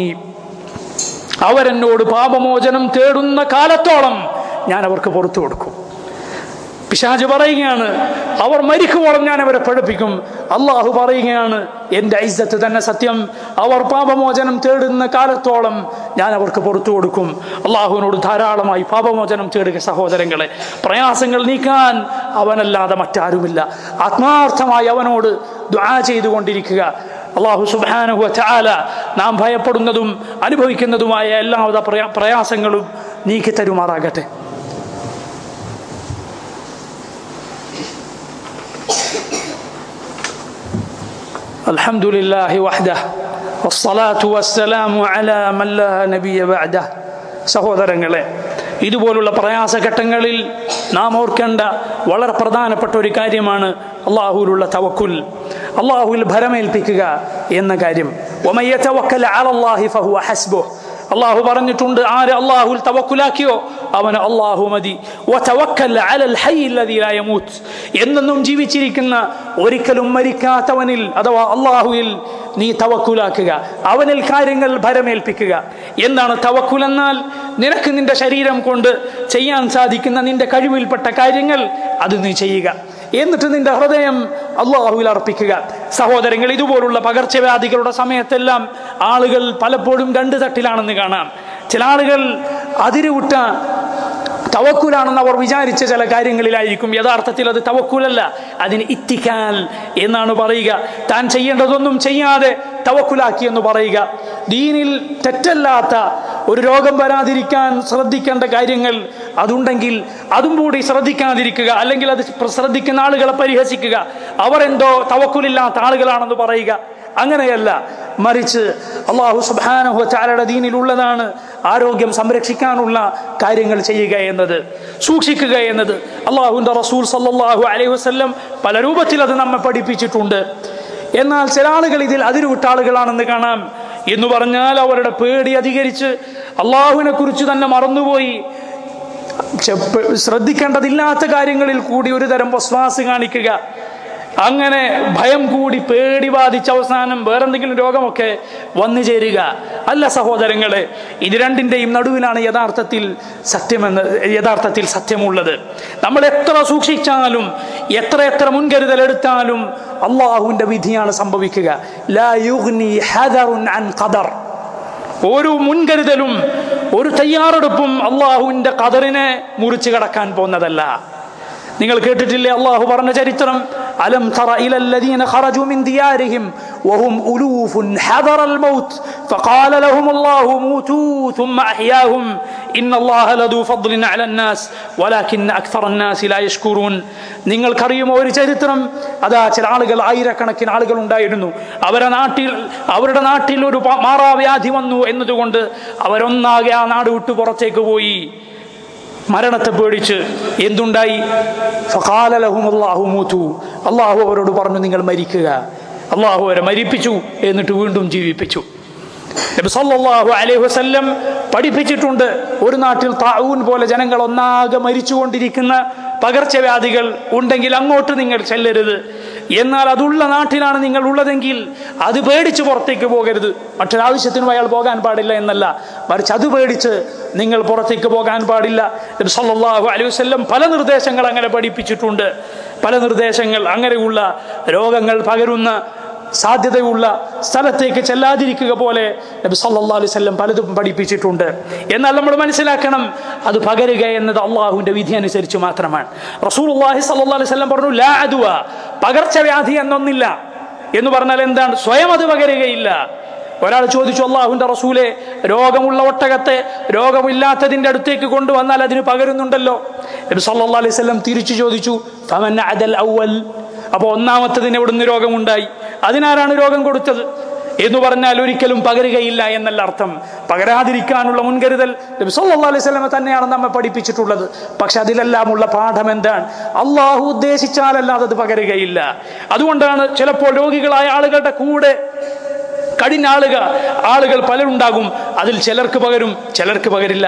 A: അവരെന്നോട് പാപമോചനം തേടുന്ന കാലത്തോളം ഞാൻ അവർക്ക് പുറത്തു കൊടുക്കും പിശാജ് പറയുകയാണ് അവർ മരിക്കുവോളം ഞാൻ അവരെ പഠിപ്പിക്കും അള്ളാഹു പറയുകയാണ് എൻ്റെ ഐസത്ത് തന്നെ സത്യം അവർ പാപമോചനം തേടുന്ന കാലത്തോളം ഞാൻ അവർക്ക് പുറത്തു കൊടുക്കും അള്ളാഹുവിനോട് ധാരാളമായി പാപമോചനം തേടുക സഹോദരങ്ങളെ പ്രയാസങ്ങൾ നീക്കാൻ അവനല്ലാതെ മറ്റാരുമില്ല ആത്മാർത്ഥമായി അവനോട് ദ്വാ ചെയ്തുകൊണ്ടിരിക്കുക അള്ളാഹു സുബാനുഹു ചാല നാം ഭയപ്പെടുന്നതും അനുഭവിക്കുന്നതുമായ എല്ലാവിധ പ്രയാ പ്രയാസങ്ങളും നീക്കി തരുമാറാകട്ടെ الحمد لله وحده والصلاة والسلام على من لا نبي بعده സഹോദരങ്ങളെ ഇതുപോലുള്ള പ്രയാസഘട്ടങ്ങളിൽ നാം ഓർക്കേണ്ട വളരെ പ്രധാനപ്പെട്ട ഒരു കാര്യമാണ് അള്ളാഹുവിലുള്ള തവക്കുൽ അള്ളാഹുവിൽ ഭരമേൽപ്പിക്കുക എന്ന കാര്യം وَمَن يَتَوَكَّلْ عَلَى اللَّهِ فَهُوَ حَسْبُهُ അള്ളാഹു പറഞ്ഞിട്ടുണ്ട് ആര് അള്ളാഹുൽ തവക്കുലാക്കിയോ അവന് അള്ളാഹു മതി വതവക്കൽ അലൽ ഹയ്യിൽ ലദീ ലാ യമൂത്ത് എന്നെന്നും ജീവിച്ചിരിക്കുന്ന ഒരിക്കലും മരിക്കാത്തവനിൽ അഥവാ അള്ളാഹുവിൽ നീ തവക്കുലാക്കുക അവനിൽ കാര്യങ്ങൾ ഭരമേൽപ്പിക്കുക എന്താണ് തവക്കുൽ എന്നാൽ നിനക്ക് നിന്റെ ശരീരം കൊണ്ട് ചെയ്യാൻ സാധിക്കുന്ന നിന്റെ കഴിവിൽപ്പെട്ട കാര്യങ്ങൾ അത് നീ ചെയ്യുക എന്നിട്ട് നിന്റെ ഹൃദയം അള്ളാഹുവിൽ അർപ്പിക്കുക സഹോദരങ്ങൾ ഇതുപോലുള്ള പകർച്ചവ്യാധികളുടെ സമയത്തെല്ലാം ആളുകൾ പലപ്പോഴും രണ്ട് തട്ടിലാണെന്ന് കാണാം ചില ആളുകൾ അതിരുവിട്ട തവക്കുലാണെന്ന് അവർ വിചാരിച്ച ചില കാര്യങ്ങളിലായിരിക്കും യഥാർത്ഥത്തിൽ അത് തവക്കുലല്ല അതിന് ഇത്തിക്കാൽ എന്നാണ് പറയുക താൻ ചെയ്യേണ്ടതൊന്നും ചെയ്യാതെ തവക്കുലാക്കി എന്ന് പറയുക ദീനിൽ തെറ്റല്ലാത്ത ഒരു രോഗം വരാതിരിക്കാൻ ശ്രദ്ധിക്കേണ്ട കാര്യങ്ങൾ അതുണ്ടെങ്കിൽ അതും കൂടി ശ്രദ്ധിക്കാതിരിക്കുക അല്ലെങ്കിൽ അത് ശ്രദ്ധിക്കുന്ന ആളുകളെ പരിഹസിക്കുക അവർ എന്തോ തവക്കുലില്ലാത്ത ആളുകളാണെന്ന് പറയുക അങ്ങനെയല്ല മറിച്ച് അള്ളാഹു സുബാനഹു ചാലയുടെ ദീനിലുള്ളതാണ് ആരോഗ്യം സംരക്ഷിക്കാനുള്ള കാര്യങ്ങൾ ചെയ്യുക എന്നത് സൂക്ഷിക്കുക എന്നത് അള്ളാഹുന്റെ റസൂൽ സല്ലാഹു അലൈഹി വസ്ല്ലം പല രൂപത്തിൽ അത് നമ്മെ പഠിപ്പിച്ചിട്ടുണ്ട് എന്നാൽ ചില ആളുകൾ ഇതിൽ അതിരുവിട്ട ആളുകളാണെന്ന് കാണാം എന്ന് പറഞ്ഞാൽ അവരുടെ പേടി അധികരിച്ച് അള്ളാഹുവിനെ കുറിച്ച് തന്നെ മറന്നുപോയി ശ്രദ്ധിക്കേണ്ടതില്ലാത്ത കാര്യങ്ങളിൽ കൂടി ഒരു തരം വസ്വാസ് കാണിക്കുക അങ്ങനെ ഭയം കൂടി പേടി ബാധിച്ച അവസാനം വേറെന്തെങ്കിലും രോഗമൊക്കെ വന്നു ചേരുക അല്ല സഹോദരങ്ങളെ ഇത് രണ്ടിൻ്റെയും നടുവിലാണ് യഥാർത്ഥത്തിൽ സത്യമെന്ന് യഥാർത്ഥത്തിൽ സത്യമുള്ളത് നമ്മൾ എത്ര സൂക്ഷിച്ചാലും എത്ര എത്ര മുൻകരുതൽ എടുത്താലും അള്ളാഹുവിൻ്റെ വിധിയാണ് സംഭവിക്കുക ലാ യുഗ്നി ഹദറുൻ അൻ ഖദർ ഒരു മുൻകരുതലും ഒരു തയ്യാറെടുപ്പും അള്ളാഹുവിൻ്റെ കതറിനെ മുറിച്ചു കടക്കാൻ പോകുന്നതല്ല നിങ്ങൾ കേട്ടിട്ടില്ലേ അള്ളാഹു പറഞ്ഞ ചരിത്രം അലം തറ ഇല الذين خرجوا من ديارهم وهم ألوف حذر الموت فقال لهم الله موتوا ثم أحياهم إن الله لذو فضل على الناس ولكن أكثر الناس لا يشكرون നിങ്ങൾക്കറിയുമോ ഒരു ചരിത്രം അതാ ചില ആളുകൾ ആയിരക്കണക്കിന് ആളുകൾ ഉണ്ടായിരുന്നു അവരുടെ നാട്ടിൽ അവരുടെ നാട്ടിൽ ഒരു മാറാവ്യാധി വന്നു എന്നതുകൊണ്ട് അവരൊന്നാകെ ആ നാട് വിട്ടു പുറത്തേക്ക് പോയി മരണത്തെ പേടിച്ച് എന്തുണ്ടായി അള്ളാഹു അവരോട് പറഞ്ഞു നിങ്ങൾ മരിക്കുക അള്ളാഹു അവരെ മരിപ്പിച്ചു എന്നിട്ട് വീണ്ടും ജീവിപ്പിച്ചു സല്ലല്ലാഹു അലൈഹി വസല്ലം പഠിപ്പിച്ചിട്ടുണ്ട് ഒരു നാട്ടിൽ താവൂൻ പോലെ ജനങ്ങൾ ഒന്നാകെ മരിച്ചുകൊണ്ടിരിക്കുന്ന പകർച്ചവ്യാധികൾ ഉണ്ടെങ്കിൽ അങ്ങോട്ട് നിങ്ങൾ ചെല്ലരുത് എന്നാൽ അതുള്ള നാട്ടിലാണ് നിങ്ങൾ ഉള്ളതെങ്കിൽ അത് പേടിച്ച് പുറത്തേക്ക് പോകരുത് മറ്റൊരാവശ്യത്തിനും അയാൾ പോകാൻ പാടില്ല എന്നല്ല മറിച്ച് അത് പേടിച്ച് നിങ്ങൾ പുറത്തേക്ക് പോകാൻ പാടില്ല സല്ലല്ലാഹു അലൈഹി വസല്ലം പല നിർദ്ദേശങ്ങൾ അങ്ങനെ പഠിപ്പിച്ചിട്ടുണ്ട് പല നിർദ്ദേശങ്ങൾ അങ്ങനെയുള്ള രോഗങ്ങൾ പകരുന്ന സാധ്യതയുള്ള സ്ഥലത്തേക്ക് ചെല്ലാതിരിക്കുക പോലെ നബി സല്ലാ അലൈഹി സ്വല്ലം പലതും പഠിപ്പിച്ചിട്ടുണ്ട് എന്നാൽ നമ്മൾ മനസ്സിലാക്കണം അത് പകരുക എന്നത് അള്ളാഹുവിന്റെ വിധി അനുസരിച്ച് മാത്രമാണ് റസൂൽ അള്ളാഹി സല്ലാ അലൈഹി സ്വല്ലം പറഞ്ഞു ലാ അതുവ പകർച്ചവ്യാധി എന്നൊന്നില്ല എന്ന് പറഞ്ഞാൽ എന്താണ് സ്വയം അത് പകരുകയില്ല ഒരാൾ ചോദിച്ചു അള്ളാഹുവിന്റെ റസൂലെ രോഗമുള്ള ഒട്ടകത്തെ രോഗമില്ലാത്തതിന്റെ അടുത്തേക്ക് കൊണ്ടുവന്നാൽ അതിന് പകരുന്നുണ്ടല്ലോ നബി സല്ലാ അലൈഹി സ്വല്ലം തിരിച്ചു ചോദിച്ചു ഫമൻ അദൽ അവൽ അപ്പോൾ ഒന്നാമത്തതിന് എവിടുന്ന് രോഗമുണ്ടായി അതിനാരാണ് രോഗം കൊടുത്തത് എന്ന് പറഞ്ഞാൽ ഒരിക്കലും പകരുകയില്ല എന്നല്ല അർത്ഥം പകരാതിരിക്കാനുള്ള മുൻകരുതൽ സല്ലല്ലാഹു അലൈഹി വസല്ലം തന്നെയാണ് നമ്മെ പഠിപ്പിച്ചിട്ടുള്ളത് പക്ഷെ അതിലെല്ലാമുള്ള പാഠം എന്താണ് അള്ളാഹു ഉദ്ദേശിച്ചാലല്ലാതെ അത് പകരുകയില്ല അതുകൊണ്ടാണ് ചിലപ്പോൾ രോഗികളായ ആളുകളുടെ കൂടെ കഠിന ആളുക ആളുകൾ പലരുണ്ടാകും അതിൽ ചിലർക്ക് പകരും ചിലർക്ക് പകരില്ല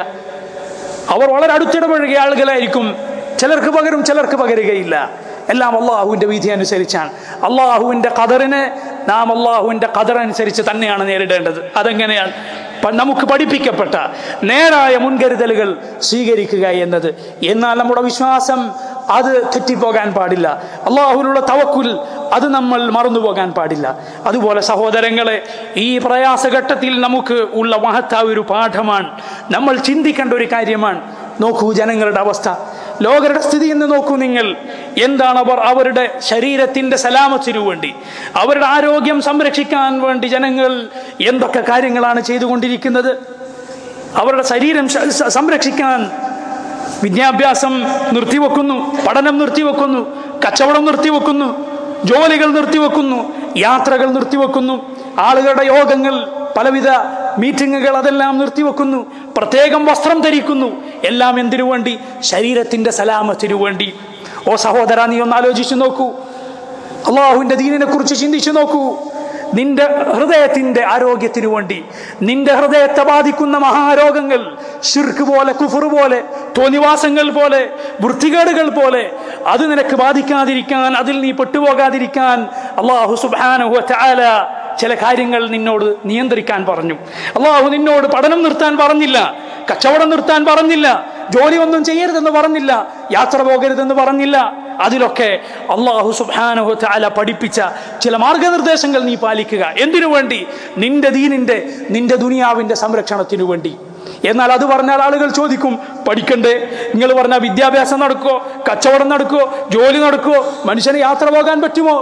A: അവർ വളരെ അടുത്തിടപഴകിയ ആളുകളായിരിക്കും ചിലർക്ക് പകരും ചിലർക്ക് പകരുകയില്ല എല്ലാം അള്ളാഹുവിൻ്റെ വിധി അനുസരിച്ചാണ് അള്ളാഹുവിൻ്റെ കതറിന് നാം അള്ളാഹുവിൻ്റെ കതർ അനുസരിച്ച് തന്നെയാണ് നേരിടേണ്ടത് അതെങ്ങനെയാണ് നമുക്ക് പഠിപ്പിക്കപ്പെട്ട നേരായ മുൻകരുതലുകൾ സ്വീകരിക്കുക എന്നത് എന്നാൽ നമ്മുടെ വിശ്വാസം അത് തെറ്റിപ്പോകാൻ പാടില്ല അള്ളാഹുവിനുള്ള തവക്കുൽ അത് നമ്മൾ മറന്നുപോകാൻ പാടില്ല അതുപോലെ സഹോദരങ്ങളെ ഈ പ്രയാസഘട്ടത്തിൽ നമുക്ക് ഉള്ള മഹത്തായ ഒരു പാഠമാണ് നമ്മൾ ചിന്തിക്കേണ്ട ഒരു കാര്യമാണ് നോക്കൂ ജനങ്ങളുടെ അവസ്ഥ ലോകരുടെ സ്ഥിതി എന്ന് നോക്കൂ നിങ്ങൾ എന്താണ് അവർ അവരുടെ ശരീരത്തിന്റെ സലാമത്തിനു വേണ്ടി അവരുടെ ആരോഗ്യം സംരക്ഷിക്കാൻ വേണ്ടി ജനങ്ങൾ എന്തൊക്കെ കാര്യങ്ങളാണ് ചെയ്തുകൊണ്ടിരിക്കുന്നത് അവരുടെ ശരീരം സംരക്ഷിക്കാൻ വിദ്യാഭ്യാസം നിർത്തിവെക്കുന്നു പഠനം നിർത്തിവെക്കുന്നു കച്ചവടം നിർത്തിവെക്കുന്നു ജോലികൾ നിർത്തിവെക്കുന്നു യാത്രകൾ നിർത്തിവെക്കുന്നു ആളുകളുടെ യോഗങ്ങൾ പലവിധ മീറ്റിങ്ങുകൾ അതെല്ലാം നിർത്തിവെക്കുന്നു പ്രത്യേകം വസ്ത്രം ധരിക്കുന്നു എല്ലാം എന്തിനു വേണ്ടി ശരീരത്തിന്റെ സലാമത്തിനു വേണ്ടി ഓ സഹോദര നീ ഒന്ന് ആലോചിച്ചു നോക്കൂ അള്ളാഹുവിന്റെ ദീനിനെ കുറിച്ച് ചിന്തിച്ചു നോക്കൂ നിന്റെ ഹൃദയത്തിന്റെ ആരോഗ്യത്തിനു വേണ്ടി നിന്റെ ഹൃദയത്തെ ബാധിക്കുന്ന മഹാരോഗങ്ങൾ ഷിർക്ക് പോലെ കുഫർ പോലെ തോന്നിവാസങ്ങൾ പോലെ വൃത്തികേടുകൾ പോലെ അത് നിനക്ക് ബാധിക്കാതിരിക്കാൻ അതിൽ നീ പെട്ടുപോകാതിരിക്കാൻ അള്ളാഹു സുബാനുഹ ചാല ചില കാര്യങ്ങൾ നിന്നോട് നിയന്ത്രിക്കാൻ പറഞ്ഞു അള്ളാഹു നിന്നോട് പഠനം നിർത്താൻ പറഞ്ഞില്ല കച്ചവടം നിർത്താൻ പറഞ്ഞില്ല ജോലി ഒന്നും ചെയ്യരുതെന്ന് പറഞ്ഞില്ല യാത്ര പോകരുതെന്ന് പറഞ്ഞില്ല അതിലൊക്കെ അള്ളാഹു സുബാനഹു താല പഠിപ്പിച്ച ചില മാർഗനിർദ്ദേശങ്ങൾ നീ പാലിക്കുക എന്തിനു വേണ്ടി നിന്റെ ദീനിന്റെ നിന്റെ ദുനിയാവിന്റെ സംരക്ഷണത്തിനു വേണ്ടി എന്നാൽ അത് പറഞ്ഞാൽ ആളുകൾ ചോദിക്കും പഠിക്കണ്ടേ നിങ്ങൾ പറഞ്ഞാൽ വിദ്യാഭ്യാസം നടക്കുമോ കച്ചവടം നടക്കുമോ ജോലി നടക്കുമോ മനുഷ്യന് യാത്ര പോകാൻ പറ്റുമോ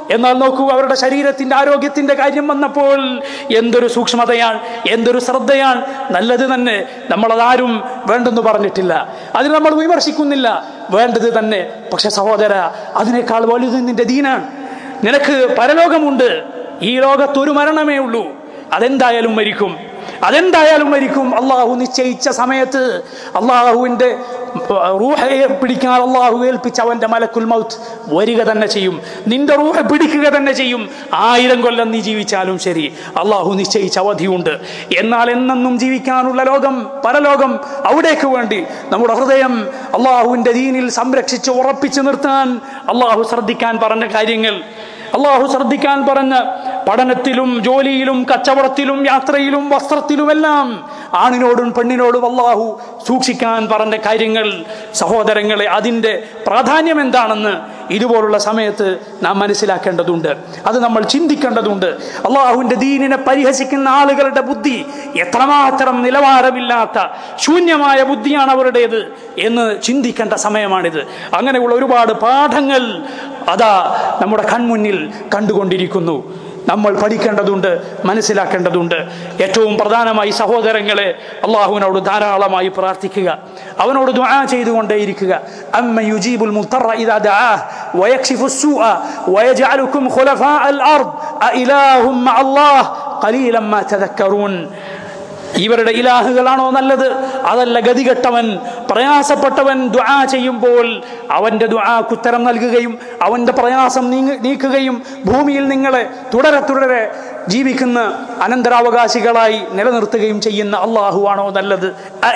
A: എന്നാൽ നോക്കൂ അവരുടെ ശരീരത്തിന്റെ ആരോഗ്യത്തിന്റെ കാര്യം വന്നപ്പോൾ എന്തൊരു സൂക്ഷ്മതയാണ് എന്തൊരു ശ്രദ്ധയാണ് നല്ലത് തന്നെ നമ്മളതാരും വേണ്ടെന്ന് പറഞ്ഞിട്ടില്ല അതിന് നമ്മൾ വിമർശിക്കുന്നില്ല വേണ്ടത് തന്നെ പക്ഷെ സഹോദര അതിനേക്കാൾ വലുത് നിന്റെ ദീനാണ് നിനക്ക് പരലോകമുണ്ട് ഈ ലോകത്തൊരു മരണമേ ഉള്ളൂ അതെന്തായാലും മരിക്കും അതെന്തായാലും മരിക്കും അള്ളാഹു നിശ്ചയിച്ച സമയത്ത് അള്ളാഹുവിന്റെ റൂഹയെ പിടിക്കാൻ അള്ളാഹു ഏൽപ്പിച്ച അവന്റെ മലക്കുൽ മൗത്ത് വരിക തന്നെ ചെയ്യും നിന്റെ റൂഹ പിടിക്കുക തന്നെ ചെയ്യും ആയിരം കൊല്ലം നീ ജീവിച്ചാലും ശരി അള്ളാഹു നിശ്ചയിച്ച അവധിയുണ്ട് എന്നാൽ എന്നെന്നും ജീവിക്കാനുള്ള ലോകം പരലോകം അവിടേക്ക് വേണ്ടി നമ്മുടെ ഹൃദയം അള്ളാഹുവിന്റെ ദീനിൽ സംരക്ഷിച്ച് ഉറപ്പിച്ചു നിർത്താൻ അള്ളാഹു ശ്രദ്ധിക്കാൻ പറഞ്ഞ കാര്യങ്ങൾ അള്ളാഹു ശ്രദ്ധിക്കാൻ പറഞ്ഞ പഠനത്തിലും ജോലിയിലും കച്ചവടത്തിലും യാത്രയിലും വസ്ത്രത്തിലുമെല്ലാം ആണിനോടും പെണ്ണിനോടും അള്ളാഹു സൂക്ഷിക്കാൻ പറഞ്ഞ കാര്യങ്ങൾ സഹോദരങ്ങളെ അതിൻ്റെ പ്രാധാന്യം എന്താണെന്ന് ഇതുപോലുള്ള സമയത്ത് നാം മനസ്സിലാക്കേണ്ടതുണ്ട് അത് നമ്മൾ ചിന്തിക്കേണ്ടതുണ്ട് അള്ളാഹുവിൻ്റെ ദീനിനെ പരിഹസിക്കുന്ന ആളുകളുടെ ബുദ്ധി എത്രമാത്രം നിലവാരമില്ലാത്ത ശൂന്യമായ ബുദ്ധിയാണ് അവരുടേത് എന്ന് ചിന്തിക്കേണ്ട സമയമാണിത് അങ്ങനെയുള്ള ഒരുപാട് പാഠങ്ങൾ അതാ നമ്മുടെ കൺമുന്നിൽ കണ്ടുകൊണ്ടിരിക്കുന്നു നമ്മൾ പഠിക്കേണ്ടതുണ്ട് മനസ്സിലാക്കേണ്ടതുണ്ട് ഏറ്റവും പ്രധാനമായി സഹോദരങ്ങളെ അള്ളാഹുവിനോട് ധാരാളമായി പ്രാർത്ഥിക്കുക അവനോട് ദുആ ചെയ്തുകൊണ്ടേയിരിക്കുക അമ്മ യുജീബുൽ മുത്തറ ഇദാ ദആഹ് വയക്ഷിഫു السوء ويجعلكم خلفاء الأرض أإله مع الله قليلا ما تذكرون ഇവരുടെ ഇലാഹുകളാണോ നല്ലത് അതല്ല ഗതികെട്ടവൻ പ്രയാസപ്പെട്ടവൻ ദുആ ചെയ്യുമ്പോൾ അവന്റെ ദുആക്ക് ഉത്തരം നൽകുകയും അവന്റെ പ്രയാസം നീങ്ങ നീക്കുകയും ഭൂമിയിൽ നിങ്ങളെ തുടരെ തുടരെ ജീവിക്കുന്ന അനന്തരാവകാശികളായി നിലനിർത്തുകയും ചെയ്യുന്ന അള്ളാഹുവാണോ നല്ലത്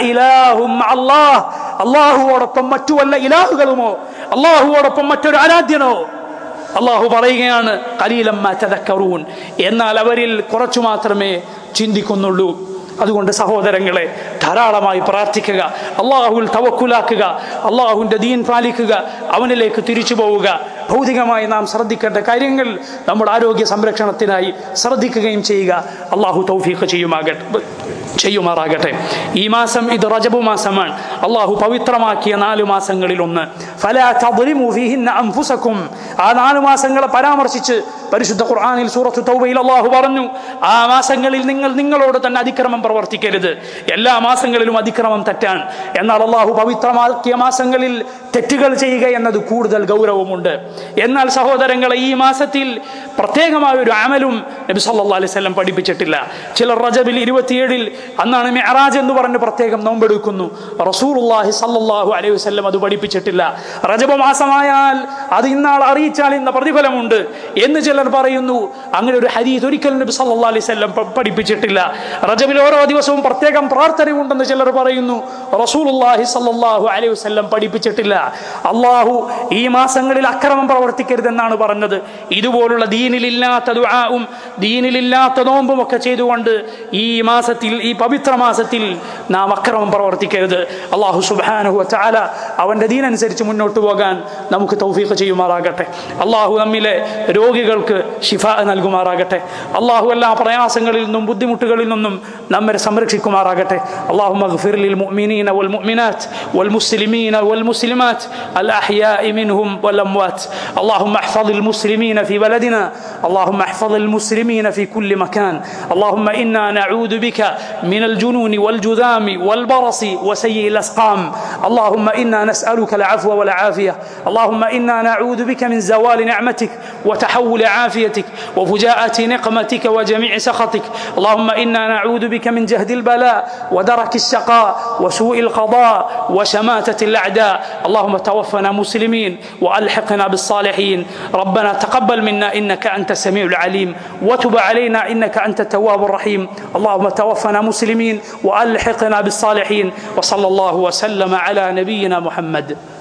A: അള്ളാഹ് അള്ളാഹുവോടൊപ്പം മറ്റു വല്ല ഇലാഹുകളുമോ അള്ളാഹുവോടൊപ്പം മറ്റൊരു ആരാധ്യനോ അള്ളാഹു പറയുകയാണ് കലീലമ്മ ചതക്കറൂൻ എന്നാൽ അവരിൽ കുറച്ചു മാത്രമേ ചിന്തിക്കുന്നുള്ളൂ അതുകൊണ്ട് സഹോദരങ്ങളെ ധാരാളമായി പ്രാർത്ഥിക്കുക അള്ളാഹുവിൽ തവക്കുലാക്കുക അള്ളാഹുവിൻ്റെ ദീൻ പാലിക്കുക അവനിലേക്ക് തിരിച്ചു പോവുക ഭൗതികമായി നാം ശ്രദ്ധിക്കേണ്ട കാര്യങ്ങൾ നമ്മുടെ ആരോഗ്യ സംരക്ഷണത്തിനായി ശ്രദ്ധിക്കുകയും ചെയ്യുക അള്ളാഹു തൗഫീഖ് ചെയ്യുമാകട്ടെ ചെയ്യുമാറാകട്ടെ ഈ മാസം ഇത് റജബു മാസമാണ് അള്ളാഹു പവിത്രമാക്കിയ നാലു മാസങ്ങളിൽ ഒന്ന് അംഫുസക്കും ആ നാലു മാസങ്ങളെ പരാമർശിച്ച് പരിശുദ്ധ ഖുർആാനിൽ സൂറത്ത് തൗബയിൽ അള്ളാഹു പറഞ്ഞു ആ മാസങ്ങളിൽ നിങ്ങൾ നിങ്ങളോട് തന്നെ അതിക്രമം പ്രവർത്തിക്കരുത് എല്ലാ മാസങ്ങളിലും അതിക്രമം തെറ്റാണ് എന്നാൽ അള്ളാഹു പവിത്രമാക്കിയ മാസങ്ങളിൽ തെറ്റുകൾ ചെയ്യുക എന്നത് കൂടുതൽ ഗൗരവമുണ്ട് എന്നാൽ സഹോദരങ്ങളെ ഈ മാസത്തിൽ പ്രത്യേകമായ ഒരു അമലും നബി സല്ലാ അലൈഹി സ്വലം പഠിപ്പിച്ചിട്ടില്ല ചിലർ റജബിൽ ഇരുപത്തിയേഴിൽ അന്നാണ് മെഹറാജ് എന്ന് പറഞ്ഞ് പ്രത്യേകം നോമ്പെടുക്കുന്നു റസൂർഹി സല്ലാഹു അലൈഹി വസ്ലം അത് പഠിപ്പിച്ചിട്ടില്ല റജബ മാസമായാൽ അത് ഇന്നാൾ അറിയിച്ചാൽ ഇന്ന പ്രതിഫലമുണ്ട് എന്ന് ചിലർ പറയുന്നു അങ്ങനെ ഒരു ഹരീത് ഒരിക്കലും നബി സല്ലാ അലൈഹി സ്വലം പഠിപ്പിച്ചിട്ടില്ല റജബിൽ ഓരോ ദിവസവും പ്രത്യേകം പ്രാർത്ഥനയുണ്ടെന്ന് ചിലർ പറയുന്നു റസൂലുല്ലാഹി സല്ലാഹു അലൈഹി വസ്ലം പഠിപ്പിച്ചിട്ടില്ല അള്ളാഹു ഈ മാസങ്ങളിൽ അക്രമം പ്രവർത്തിക്കരുതെന്നാണ് പറഞ്ഞത് ഇതുപോലുള്ള ദീനിലില്ലാത്ത ദുആവും ദീനിലില്ലാത്ത നോമ്പും ഒക്കെ ചെയ്തുകൊണ്ട് ഈ മാസത്തിൽ ഈ പവിത്ര മാസത്തിൽ നാം അക്രമം പ്രവർത്തിക്കരുത് അള്ളാഹു സുബാനുഹു ചാല അവൻ്റെ ദീനനുസരിച്ച് മുന്നോട്ട് പോകാൻ നമുക്ക് തൗഫീഖ് ചെയ്യുമാറാകട്ടെ അള്ളാഹു നമ്മിലെ രോഗികൾക്ക് ഷിഫ നൽകുമാറാകട്ടെ അള്ളാഹു എല്ലാ പ്രയാസങ്ങളിൽ നിന്നും ബുദ്ധിമുട്ടുകളിൽ നിന്നും നമ്മെ സംരക്ഷിക്കുമാറാകട്ടെ അള്ളാഹു മഗ്ഫിർ للمؤمنين والمؤمنات والمسلمين والمسلمات الأحياء منهم والأموات اللهم احفظ المسلمين في بلدنا اللهم احفظ المسلمين في كل مكان اللهم إنا نعوذ بك من الجنون والجذام والبرص وسيء الأسقام اللهم إنا نسألك العفو والعافية اللهم إنا نعوذ بك من زوال نعمتك وتحول عافيتك وفجاءة نقمتك وجميع سخطك اللهم إنا نعوذ بك من جهد البلاء ودرك الشقاء وسوء القضاء وشماتة الأعداء اللهم توفنا مسلمين وألحقنا بالصالحين ربنا تقبل منا إنك أنت السميع العليم وتب علينا إنك أنت التواب الرحيم اللهم توفنا مسلمين وألحقنا بالصالحين وصلى الله وسلم على نبينا محمد